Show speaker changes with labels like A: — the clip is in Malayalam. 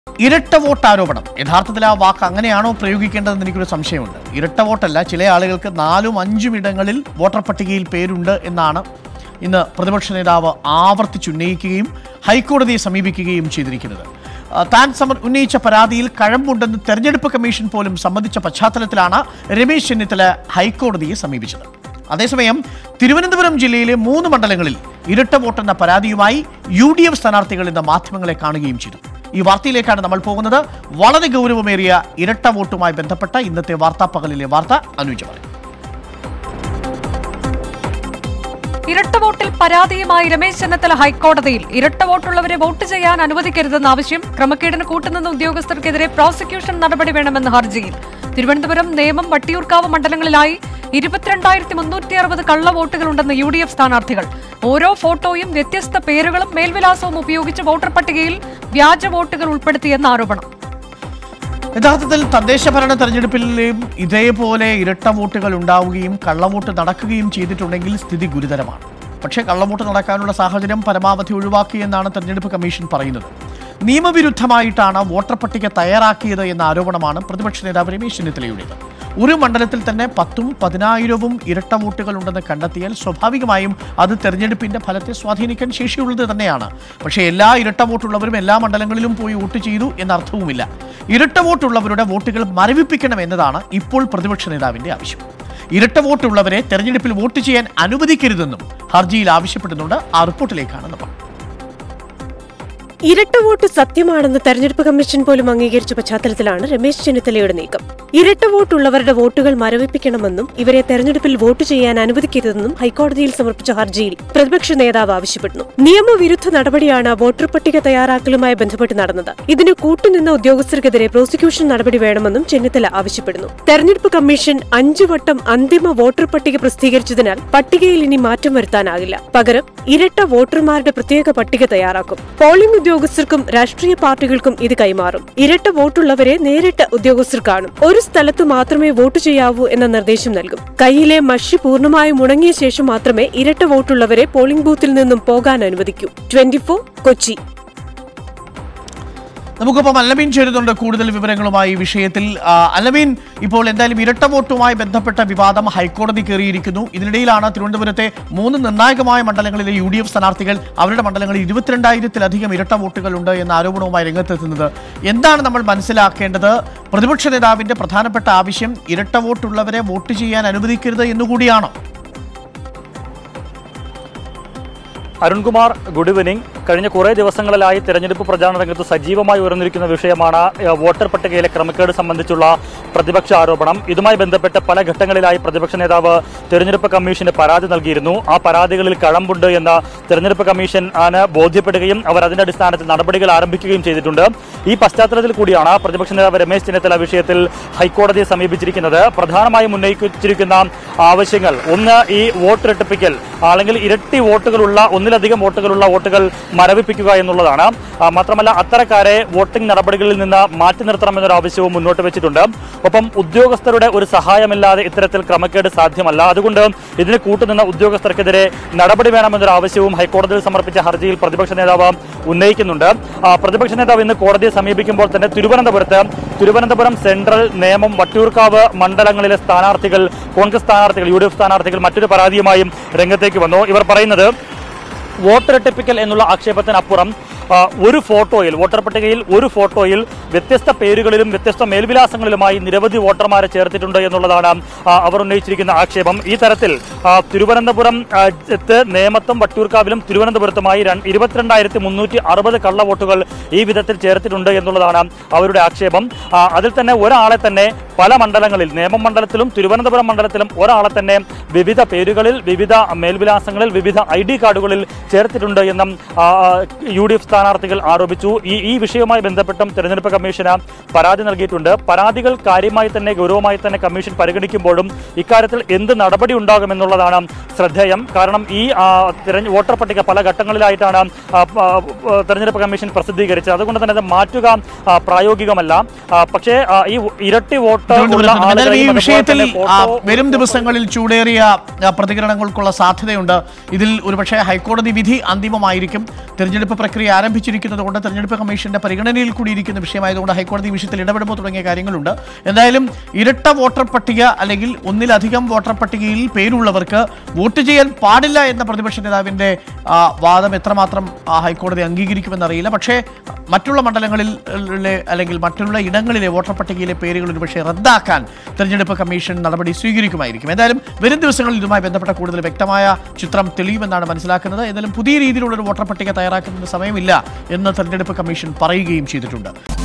A: ഇരട്ട വോട്ട് ആരോപണം യഥാർത്ഥത്തിൽ ആ വാക്ക് അങ്ങനെയാണോ പ്രയോഗിക്കേണ്ടതെന്ന് എനിക്കൊരു സംശയമുണ്ട് ഇരട്ട വോട്ടല്ല ചില ആളുകൾക്ക് നാലും അഞ്ചും ഇടങ്ങളിൽ വോട്ടർ പട്ടികയിൽ പേരുണ്ട് എന്നാണ് ഇന്ന് പ്രതിപക്ഷ നേതാവ് ആവർത്തിച്ചുന്നയിക്കുകയും ഹൈക്കോടതിയെ സമീപിക്കുകയും ചെയ്തിരിക്കുന്നത് ആ, താൻ സമർ ഉന്നയിച്ച പരാതിയിൽ കഴമ്പുണ്ടെന്ന് തെരഞ്ഞെടുപ്പ് കമ്മീഷൻ പോലും സമ്മതിച്ച പശ്ചാത്തലത്തിലാണ് രമേശ് ചെന്നിത്തല ഹൈക്കോടതിയെ സമീപിച്ചത് അതേസമയം തിരുവനന്തപുരം ജില്ലയിലെ മൂന്ന് മണ്ഡലങ്ങളിൽ ഇരട്ട വോട്ടെന്ന പരാതിയുമായി യു ഡി എഫ് സ്ഥാനാർത്ഥികൾ ഇന്ന് മാധ്യമങ്ങളെ കാണുകയും ചെയ്തു ഈ വാർത്തയിലേക്കാണ് നമ്മൾ പോകുന്നത് വളരെ ഗൗരവമേറിയ ഇരട്ട വോട്ടുമായി ബന്ധപ്പെട്ട ഇന്നത്തെ വാർത്താ പകലിലെ വാർത്ത അനുജ പറയും
B: ഇരട്ട വോട്ടിൽ പരാതിയുമായി രമേശ് ചെന്നിത്തല ഹൈക്കോടതിയിൽ ഇരട്ട വോട്ടുള്ളവരെ വോട്ട് ചെയ്യാൻ അനുവദിക്കരുതെന്ന ആവശ്യം ക്രമക്കേടിന് കൂട്ടുനിന്ന ഉദ്യോഗസ്ഥർക്കെതിരെ പ്രോസിക്യൂഷൻ നടപടി വേണമെന്ന ഹർജിയിൽ തിരുവനന്തപുരം നേമം വട്ടിയൂർക്കാവ് മണ്ഡലങ്ങളിലായി ഇരുപത്തിരണ്ടായിരത്തി മുന്നൂറ്റി അറുപത് കള്ള വോട്ടുകളുണ്ടെന്ന് യു ഡി എഫ് സ്ഥാനാർത്ഥികൾ ഓരോ ഫോട്ടോയും വ്യത്യസ്ത പേരുകളും മേൽവിലാസവും ഉപയോഗിച്ച് വോട്ടർ പട്ടികയിൽ വ്യാജ വോട്ടുകൾ ഉൾപ്പെടുത്തിയെന്ന ആരോപണം
A: യഥാർത്ഥത്തിൽ തദ്ദേശ ഭരണ തെരഞ്ഞെടുപ്പിലും ഇതേപോലെ ഇരട്ട വോട്ടുകൾ ഉണ്ടാവുകയും കള്ളവോട്ട് നടക്കുകയും ചെയ്തിട്ടുണ്ടെങ്കിൽ സ്ഥിതി ഗുരുതരമാണ് പക്ഷേ കള്ളവോട്ട് നടക്കാനുള്ള സാഹചര്യം പരമാവധി ഒഴിവാക്കിയെന്നാണ് തെരഞ്ഞെടുപ്പ് കമ്മീഷൻ പറയുന്നത് നിയമവിരുദ്ധമായിട്ടാണ് വോട്ടർ പട്ടിക തയ്യാറാക്കിയത് എന്ന ആരോപണമാണ് പ്രതിപക്ഷ നേതാവ് രമേശ് ചെന്നിത്തലയുടേത് ഒരു മണ്ഡലത്തിൽ തന്നെ പത്തും പതിനായിരവും ഇരട്ട വോട്ടുകൾ ഉണ്ടെന്ന് കണ്ടെത്തിയാൽ സ്വാഭാവികമായും അത് തെരഞ്ഞെടുപ്പിന്റെ ഫലത്തെ സ്വാധീനിക്കാൻ ശേഷിയുള്ളത് തന്നെയാണ് പക്ഷേ എല്ലാ ഇരട്ട വോട്ടുള്ളവരും എല്ലാ മണ്ഡലങ്ങളിലും പോയി വോട്ട് ചെയ്തു എന്ന അർത്ഥവുമില്ല ഇരട്ട വോട്ടുള്ളവരുടെ വോട്ടുകൾ മരവിപ്പിക്കണം എന്നതാണ് ഇപ്പോൾ പ്രതിപക്ഷ നേതാവിന്റെ ആവശ്യം ഇരട്ട വോട്ടുള്ളവരെ തെരഞ്ഞെടുപ്പിൽ വോട്ട് ചെയ്യാൻ അനുവദിക്കരുതെന്നും ഹർജിയിൽ ആവശ്യപ്പെടുന്നുണ്ട് ആ റിപ്പോർട്ടിലേക്കാണ് നമ്മൾ
C: ഇരട്ട വോട്ട് സത്യമാണെന്ന് തെരഞ്ഞെടുപ്പ് കമ്മീഷൻ പോലും അംഗീകരിച്ച പശ്ചാത്തലത്തിലാണ് രമേശ് ചെന്നിത്തലയുടെ നീക്കം ഇരട്ട വോട്ടുള്ളവരുടെ വോട്ടുകൾ മരവിപ്പിക്കണമെന്നും ഇവരെ തെരഞ്ഞെടുപ്പിൽ വോട്ട് ചെയ്യാൻ അനുവദിക്കരുതെന്നും ഹൈക്കോടതിയിൽ സമർപ്പിച്ച ഹർജിയിൽ പ്രതിപക്ഷ നേതാവ് ആവശ്യപ്പെടുന്നു നിയമവിരുദ്ധ നടപടിയാണ് വോട്ടർ പട്ടിക തയ്യാറാക്കലുമായി ബന്ധപ്പെട്ട് നടന്നത് ഇതിന് കൂട്ടുനിന്ന ഉദ്യോഗസ്ഥർക്കെതിരെ പ്രോസിക്യൂഷൻ നടപടി വേണമെന്നും ചെന്നിത്തല ആവശ്യപ്പെടുന്നു തെരഞ്ഞെടുപ്പ് കമ്മീഷൻ അഞ്ചു വട്ടം അന്തിമ വോട്ടർ പട്ടിക പ്രസിദ്ധീകരിച്ചതിനാൽ പട്ടികയിൽ ഇനി മാറ്റം വരുത്താനാകില്ല പകരം ഇരട്ട വോട്ടർമാരുടെ പ്രത്യേക പട്ടിക തയ്യാറാക്കും പോളിംഗ് ഉദ്യോഗസ്ഥർക്കും രാഷ്ട്രീയ പാർട്ടികൾക്കും ഇത് കൈമാറും ഇരട്ട വോട്ടുള്ളവരെ നേരിട്ട് ഉദ്യോഗസ്ഥർ കാണും ഒരു സ്ഥലത്ത് മാത്രമേ വോട്ട് ചെയ്യാവൂ എന്ന നിർദ്ദേശം നൽകും കയ്യിലെ മഷി പൂർണ്ണമായും ഉണങ്ങിയ ശേഷം മാത്രമേ ഇരട്ട വോട്ടുള്ളവരെ പോളിംഗ് ബൂത്തിൽ നിന്നും പോകാൻ അനുവദിക്കൂ ട്വന്റി കൊച്ചി
A: നമുക്കിപ്പം അല്ലമീൻ ചേരുന്നുണ്ട് കൂടുതൽ വിവരങ്ങളുമായി ഈ വിഷയത്തിൽ ആ, അല്ലമീൻ ഇപ്പോൾ എന്തായാലും ഇരട്ട വോട്ടുമായി ബന്ധപ്പെട്ട വിവാദം ഹൈക്കോടതി കയറിയിരിക്കുന്നു ഇതിനിടയിലാണ് തിരുവനന്തപുരത്തെ മൂന്ന് നിർണായകമായ മണ്ഡലങ്ങളിലെ യു ഡി എഫ് സ്ഥാനാർത്ഥികൾ അവരുടെ മണ്ഡലങ്ങളിൽ ഇരുപത്തിരണ്ടായിരത്തിലധികം ഇരട്ട വോട്ടുകൾ ഉണ്ട് എന്ന ആരോപണവുമായി രംഗത്തെത്തുന്നത് എന്താണ് നമ്മൾ മനസ്സിലാക്കേണ്ടത് പ്രതിപക്ഷ നേതാവിന്റെ പ്രധാനപ്പെട്ട ആവശ്യം ഇരട്ട വോട്ടുള്ളവരെ വോട്ട് ചെയ്യാൻ അനുവദിക്കരുത് എന്നുകൂടിയാണോ
D: അരുൺകുമാർ ഗുഡ് ഈവനിംഗ് കഴിഞ്ഞ കുറേ ദിവസങ്ങളിലായി തെരഞ്ഞെടുപ്പ് പ്രചാരണ രംഗത്ത് സജീവമായി ഉയർന്നിരിക്കുന്ന വിഷയമാണ് ഏഹ്, വോട്ടർ പട്ടികയിലെ ക്രമക്കേട് സംബന്ധിച്ചുള്ള പ്രതിപക്ഷ ആരോപണം ഇതുമായി ബന്ധപ്പെട്ട് പല ഘട്ടങ്ങളിലായി പ്രതിപക്ഷ നേതാവ് തെരഞ്ഞെടുപ്പ് കമ്മീഷന് പരാതി നൽകിയിരുന്നു ആ പരാതികളിൽ കഴമ്പുണ്ട് എന്ന് തെരഞ്ഞെടുപ്പ് കമ്മീഷൻ ആണ് ബോധ്യപ്പെടുകയും അവർ അതിന്റെ അടിസ്ഥാനത്തിൽ നടപടികൾ ആരംഭിക്കുകയും ചെയ്തിട്ടുണ്ട് ഈ പശ്ചാത്തലത്തിൽ കൂടിയാണ് പ്രതിപക്ഷ നേതാവ് രമേശ് ചെന്നിത്തല വിഷയത്തിൽ ഹൈക്കോടതിയെ സമീപിച്ചിരിക്കുന്നത് പ്രധാനമായും ഉന്നയിച്ചിരിക്കുന്ന ആവശ്യങ്ങൾ ഒന്ന് ഈ വോട്ട് ഇരട്ടിപ്പിക്കൽ അല്ലെങ്കിൽ ഇരട്ടി വോട്ടുകളുള്ള ഒന്നിലധികം വോട്ടുകളുള്ള വോട്ടുകൾ മരവിപ്പിക്കുക എന്നുള്ളതാണ് ആ, മാത്രമല്ല അത്തരക്കാരെ വോട്ടിംഗ് നടപടികളിൽ നിന്ന് മാറ്റി നിർത്തണമെന്നൊരു ആവശ്യവും മുന്നോട്ട് വെച്ചിട്ടുണ്ട് ഒപ്പം ഉദ്യോഗസ്ഥരുടെ ഒരു സഹായമില്ലാതെ ഇത്തരത്തിൽ ക്രമക്കേട് സാധ്യമല്ല അതുകൊണ്ട് ഇതിന് കൂട്ടുനിന്ന ഉദ്യോഗസ്ഥർക്കെതിരെ നടപടി വേണമെന്നൊരു ആവശ്യവും ഹൈക്കോടതിയിൽ സമർപ്പിച്ച ഹർജിയിൽ പ്രതിപക്ഷ നേതാവ് ഉന്നയിക്കുന്നുണ്ട് ആ, പ്രതിപക്ഷ നേതാവ് ഇന്ന് കോടതിയെ സമീപിക്കുമ്പോൾ തന്നെ തിരുവനന്തപുരത്ത് തിരുവനന്തപുരം സെൻട്രൽ നേമം വട്ടിയൂർക്കാവ് മണ്ഡലങ്ങളിലെ സ്ഥാനാർത്ഥികൾ കോൺഗ്രസ് സ്ഥാനാർത്ഥികൾ യു ഡി എഫ് സ്ഥാനാർത്ഥികൾ മറ്റൊരു പരാതിയുമായും രംഗത്തേക്ക് വന്നു ഇവർ പറയുന്നത് വോട്ടിരട്ടിപ്പിക്കൽ എന്നുള്ള ആക്ഷേപത്തിനപ്പുറം ആ, ഒരു ഫോട്ടോയിൽ വോട്ടർ പട്ടികയിൽ ഒരു ഫോട്ടോയിൽ വ്യത്യസ്ത പേരുകളിലും വ്യത്യസ്ത മേൽവിലാസങ്ങളിലുമായി നിരവധി വോട്ടർമാരെ ചേർത്തിട്ടുണ്ട് എന്നുള്ളതാണ് ആ, അവർ ഉന്നയിച്ചിരിക്കുന്ന ആക്ഷേപം ഈ തരത്തിൽ ആ, തിരുവനന്തപുരം ആ, ത്ത് നേമത്തും വട്ടിയൂർക്കാവിലും തിരുവനന്തപുരത്തുമായി രണ്ട്- ഇരുപത്തിരണ്ടായിരത്തി മുന്നൂറ്റി അറുപത് കള്ള വോട്ടുകൾ ഈ വിധത്തിൽ ചേർത്തിട്ടുണ്ട് എന്നുള്ളതാണ് അവരുടെ ആക്ഷേപം ആ, അതിൽ തന്നെ ഒരാളെ തന്നെ പല മണ്ഡലങ്ങളിൽ നേമം മണ്ഡലത്തിലും തിരുവനന്തപുരം മണ്ഡലത്തിലും ഒരാളെ തന്നെ വിവിധ പേരുകളിൽ വിവിധ മേൽവിലാസങ്ങളിൽ വിവിധ ഐ ഡി കാർഡുകളിൽ ചേർത്തിട്ടുണ്ട് എന്നും ആ, ആ, യു ഡി എഫ് സ്ഥാനാർത്ഥികൾ ആരോപിച്ചു ഈ ഈ വിഷയവുമായി ബന്ധപ്പെട്ടും തെരഞ്ഞെടുപ്പ് കമ്മീഷന് പരാതി നൽകിയിട്ടുണ്ട് പരാതികൾ കാര്യമായി തന്നെ ഗൗരവമായി തന്നെ കമ്മീഷൻ പരിഗണിക്കുമ്പോഴും ഇക്കാര്യത്തിൽ എന്ത് നടപടി ഉണ്ടാകുമെന്നുള്ളതാണ് ശ്രദ്ധേയം കാരണം ഈ ആ, തിരഞ്ഞ് വോട്ടർ പട്ടിക പല ഘട്ടങ്ങളിലായിട്ടാണ് ആ, ആ, ആ, തെരഞ്ഞെടുപ്പ് കമ്മീഷൻ പ്രസിദ്ധീകരിച്ചത് അതുകൊണ്ട് തന്നെ അത് മാറ്റുക ആ, പ്രായോഗികമല്ല ആ, പക്ഷേ ആ, ഈ ഇരട്ടി വോട്ട്
A: തിരുവനന്തപുരത്ത്
D: ആളുകളെയും
A: എന്തായാലും ഈ
D: അതുപോലെ
A: വിഷയത്തിൽ
D: തന്നെ
A: ആ,
D: ഫോട്ടോ
A: വരും ദിവസങ്ങളിൽ ചൂടേറിയ ആ, പ്രതികരണങ്ങൾക്കുള്ള സാധ്യതയുണ്ട് ഇതിൽ ഒരുപക്ഷെ ഹൈക്കോടതി വിധി അന്തിമമായിരിക്കും തെരഞ്ഞെടുപ്പ് പ്രക്രിയ ആരംഭിച്ചിരിക്കുന്നത് കൊണ്ട് തെരഞ്ഞെടുപ്പ് കമ്മീഷന്റെ പരിഗണനയിൽ കൂടി ഇരിക്കുന്ന വിഷയമായതുകൊണ്ട് ഹൈക്കോടതി ഈ വിഷയത്തിൽ ഇടപെടുമ്പോൾ തുടങ്ങിയ കാര്യങ്ങളുണ്ട് എന്തായാലും ഇരട്ട വോട്ടർ പട്ടിക അല്ലെങ്കിൽ ഒന്നിലധികം വോട്ടർ പട്ടികയിൽ പേരുള്ളവർക്ക് വോട്ട് ചെയ്യാൻ പാടില്ല എന്ന പ്രതിപക്ഷ നേതാവിന്റെ ആ, വാദം എത്രമാത്രം ആ, ഹൈക്കോടതി അംഗീകരിക്കുമെന്നറിയില്ല പക്ഷേ മറ്റുള്ള മണ്ഡലങ്ങളിൽ ലെ- അല്ലെങ്കിൽ മറ്റുള്ള ഇടങ്ങളിലെ വോട്ടർ പട്ടികയിലെ പേരുകൾ ഒരുപക്ഷെ റദ്ദാക്കാൻ തെരഞ്ഞെടുപ്പ് കമ്മീഷൻ നടപടി സ്വീകരിക്കുമായിരിക്കും എന്തായാലും വരും ദിവസങ്ങളിൽ ഇതുമായി ബന്ധപ്പെട്ട കൂടുതൽ വ്യക്തമായ ചിത്രം തെളിയുമെന്നാണ് മനസ്സിലാക്കുന്നത് എന്തായാലും പുതിയ രീതിയിലുള്ള ഒരു വോട്ടർ പട്ടിക തയ്യാറാക്കുന്നതിന് സമയമില്ല എന്ന് തെരഞ്ഞെടുപ്പ് കമ്മീഷൻ പറയുകയും ചെയ്തിട്ടുണ്ട്